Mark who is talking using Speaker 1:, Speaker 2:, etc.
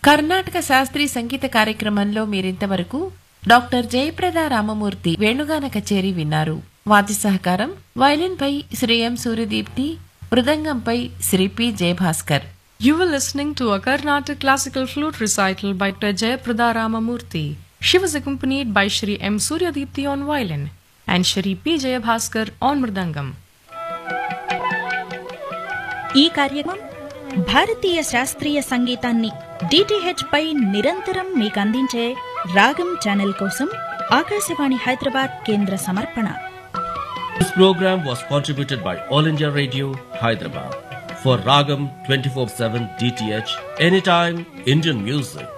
Speaker 1: కర్ణాటక శాస్త్రీయ సంగీత కార్యక్రమంలో మీరింతవరకు డాక్టర్ జయప్రద రామమూర్తి వేణుగాన కచేరి విన్నారు వాద్య సహకారం వైలిన్ పై శ్రీ ఎం సూర్యదీప్తి మృదంగంపై Shri P Jayabhaskar
Speaker 2: You were listening to a Carnatic classical flute recital by Dr. Jayaprada Ramamurthy. She was accompanied by Shri M. Suryadipti on violin and Shri P. Jayabhaskar on mridangam.
Speaker 3: ఈ కార్యక్రమం భారతీయ శాస్త్రీయ సంగీతాన్ని DTH పై నిరంతరం మీకు అందించే రాగం channel కోసం ఆకాశవాణి హైదరాబాద్ కేంద్ర సమర్పణ
Speaker 4: This program was contributed by All India Radio, Hyderabad. For Ragam 24-7 DTH, anytime Indian music.